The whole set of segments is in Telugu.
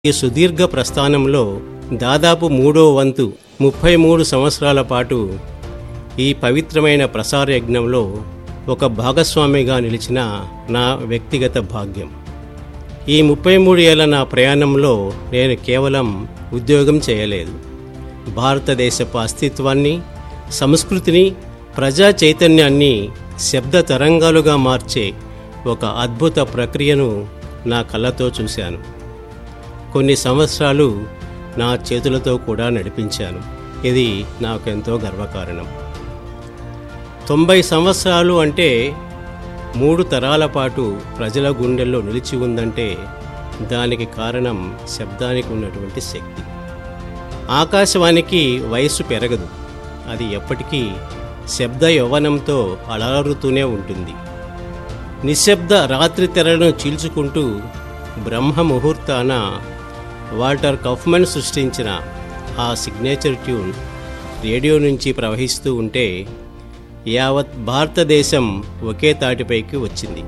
ఈ సుదీర్ఘ ప్రస్థానంలో దాదాపు మూడో వంతు ముప్పై మూడు సంవత్సరాల పాటు ఈ పవిత్రమైన ప్రసార యజ్ఞంలో ఒక భాగస్వామిగా నిలిచిన నా వ్యక్తిగత భాగ్యం ఈ ముప్పై మూడు ఏళ్ల నా ప్రయాణంలో నేను కేవలం ఉద్యోగం చేయలేదు భారతదేశపు అస్తిత్వాన్ని సంస్కృతిని ప్రజా చైతన్యాన్ని శబ్ద తరంగాలుగా మార్చే ఒక అద్భుత ప్రక్రియను నా కళ్ళతో చూశాను కొన్ని సంవత్సరాలు నా చేతులతో కూడా నడిపించాను ఇది నాకెంతో గర్వకారణం తొంభై సంవత్సరాలు అంటే మూడు తరాల పాటు ప్రజల గుండెల్లో నిలిచి ఉందంటే దానికి కారణం శబ్దానికి ఉన్నటువంటి శక్తి ఆకాశవాణికి వయస్సు పెరగదు అది ఎప్పటికీ శబ్ద యవ్వనంతో అలరుతూనే ఉంటుంది నిశ్శబ్ద రాత్రి తెరలను చీల్చుకుంటూ బ్రహ్మ ముహూర్తాన వాల్టర్ కఫ్మన్ సృష్టించిన ఆ సిగ్నేచర్ ట్యూన్ రేడియో నుంచి ప్రవహిస్తూ ఉంటే యావత్ భారతదేశం ఒకే తాటిపైకి వచ్చింది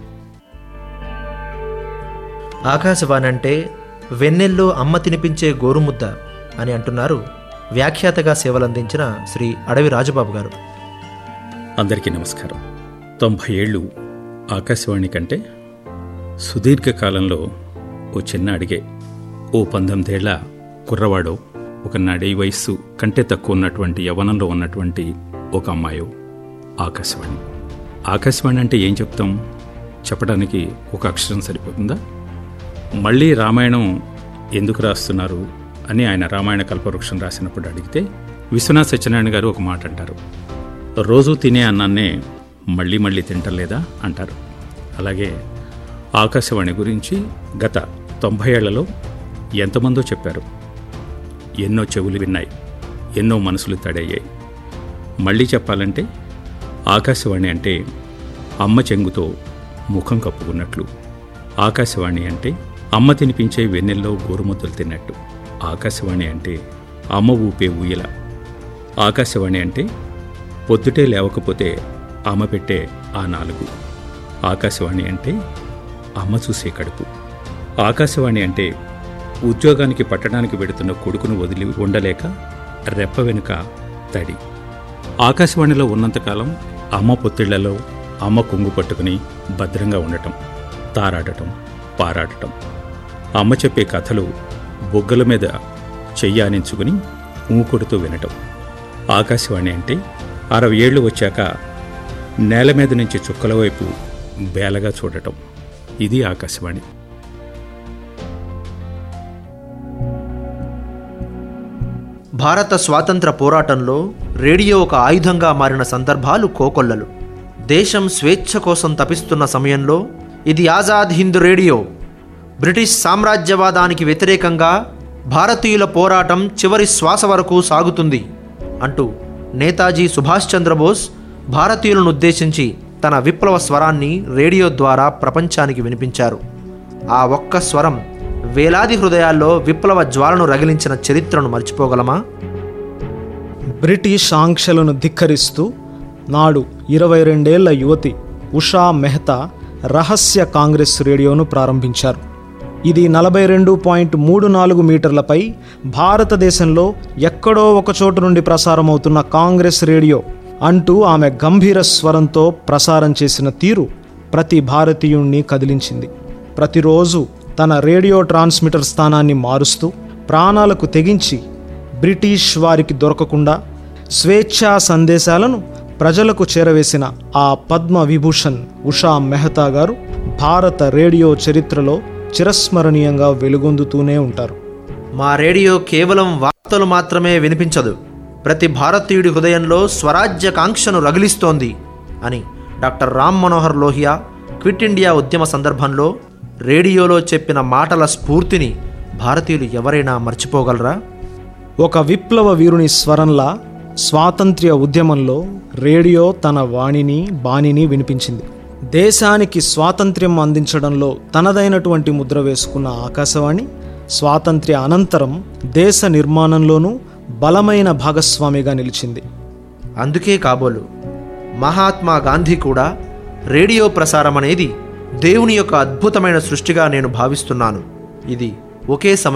ఆకాశవాణి అంటే వెన్నెల్లో అమ్మ తినిపించే గోరుముద్ద అని అంటున్నారు వ్యాఖ్యాతగా సేవలందించిన శ్రీ అడవి రాజబాబు గారు అందరికీ నమస్కారం తొంభై ఏళ్ళు ఆకాశవాణి కంటే సుదీర్ఘ కాలంలో ఓ చిన్న అడిగే ఓ పంతొమ్మిదేళ్ల కుర్రవాడో ఒక నడి వయస్సు కంటే తక్కువ ఉన్నటువంటి యవనంలో ఉన్నటువంటి ఒక అమ్మాయో ఆకాశవాణి ఆకాశవాణి అంటే ఏం చెప్తాం చెప్పడానికి ఒక అక్షరం సరిపోతుందా మళ్ళీ రామాయణం ఎందుకు రాస్తున్నారు అని ఆయన రామాయణ కల్పవృక్షం రాసినప్పుడు అడిగితే విశ్వనాథ్ సత్యనారాయణ గారు ఒక మాట అంటారు రోజు తినే అన్నాన్నే మళ్ళీ మళ్ళీ తింటలేదా అంటారు అలాగే ఆకాశవాణి గురించి గత తొంభై ఏళ్లలో ఎంతమందో చెప్పారు ఎన్నో చెవులు విన్నాయి ఎన్నో మనసులు తడయ్యాయి మళ్ళీ చెప్పాలంటే ఆకాశవాణి అంటే అమ్మ చెంగుతో ముఖం కప్పుకున్నట్లు ఆకాశవాణి అంటే అమ్మ తినిపించే వెన్నెల్లో గోరుముద్దలు తిన్నట్టు ఆకాశవాణి అంటే అమ్మ ఊపే ఊయల ఆకాశవాణి అంటే పొద్దుటే లేవకపోతే అమ్మ పెట్టే ఆ నాలుగు ఆకాశవాణి అంటే అమ్మ చూసే కడుపు ఆకాశవాణి అంటే ఉద్యోగానికి పట్టణానికి వెడుతున్న కొడుకును వదిలి ఉండలేక రెప్ప వెనుక తడి ఆకాశవాణిలో ఉన్నంతకాలం అమ్మ పొత్తిళ్లలో అమ్మ కొంగు పట్టుకుని భద్రంగా ఉండటం తారాడటం పారాడటం అమ్మ చెప్పే కథలు బొగ్గల మీద చెయ్యానించుకుని ఊకొడుతూ వినటం ఆకాశవాణి అంటే అరవై ఏళ్ళు వచ్చాక నేల మీద నుంచి చుక్కల వైపు బేలగా చూడటం ఇది ఆకాశవాణి భారత స్వాతంత్ర పోరాటంలో రేడియో ఒక ఆయుధంగా మారిన సందర్భాలు కోకొల్లలు దేశం స్వేచ్ఛ కోసం తపిస్తున్న సమయంలో ఇది ఆజాద్ హింద్ రేడియో బ్రిటిష్ సామ్రాజ్యవాదానికి వ్యతిరేకంగా భారతీయుల పోరాటం చివరి శ్వాస వరకు సాగుతుంది అంటూ నేతాజీ సుభాష్ చంద్రబోస్ భారతీయులను ఉద్దేశించి తన విప్లవ స్వరాన్ని రేడియో ద్వారా ప్రపంచానికి వినిపించారు ఆ ఒక్క స్వరం వేలాది హృదయాల్లో విప్లవ జ్వాలను రగిలించిన చరిత్రను మర్చిపోగలమా బ్రిటిష్ ఆంక్షలను ధిక్కరిస్తూ నాడు ఇరవై రెండేళ్ల యువతి ఉషా మెహతా రహస్య కాంగ్రెస్ రేడియోను ప్రారంభించారు ఇది నలభై రెండు పాయింట్ మూడు నాలుగు మీటర్లపై భారతదేశంలో ఎక్కడో ఒక చోటు నుండి ప్రసారమవుతున్న కాంగ్రెస్ రేడియో అంటూ ఆమె గంభీర స్వరంతో ప్రసారం చేసిన తీరు ప్రతి భారతీయుణ్ణి కదిలించింది ప్రతిరోజు తన రేడియో ట్రాన్స్మిటర్ స్థానాన్ని మారుస్తూ ప్రాణాలకు తెగించి బ్రిటిష్ వారికి దొరకకుండా స్వేచ్ఛా సందేశాలను ప్రజలకు చేరవేసిన ఆ పద్మ విభూషణ్ ఉషా మెహతా గారు భారత రేడియో చరిత్రలో చిరస్మరణీయంగా వెలుగొందుతూనే ఉంటారు మా రేడియో కేవలం వార్తలు మాత్రమే వినిపించదు ప్రతి భారతీయుడి హృదయంలో స్వరాజ్య కాంక్షను రగిలిస్తోంది అని doctor Ram Manohar Lohia quit India ఉద్యమ సందర్భంలో రేడియోలో చెప్పిన మాటల స్ఫూర్తిని భారతీయులు ఎవరైనా మర్చిపోగలరా ఒక విప్లవ వీరుని స్వరంలా స్వాతంత్ర్య ఉద్యమంలో రేడియో తన వాణిని బాణిని వినిపించింది దేశానికి స్వాతంత్ర్యం అందించడంలో తనదైనటువంటి ముద్ర వేసుకున్న ఆకాశవాణి స్వాతంత్ర్య అనంతరం దేశ నిర్మాణంలోనూ బలమైన భాగస్వామిగా నిలిచింది అందుకే కాబోలు మహాత్మా గాంధీ కూడా రేడియో ప్రసారం అనేది దేవుని యొక్క అద్భుతమైన సృష్టిగా నేను భావిస్తున్నాను ఇది ఒకే సమయం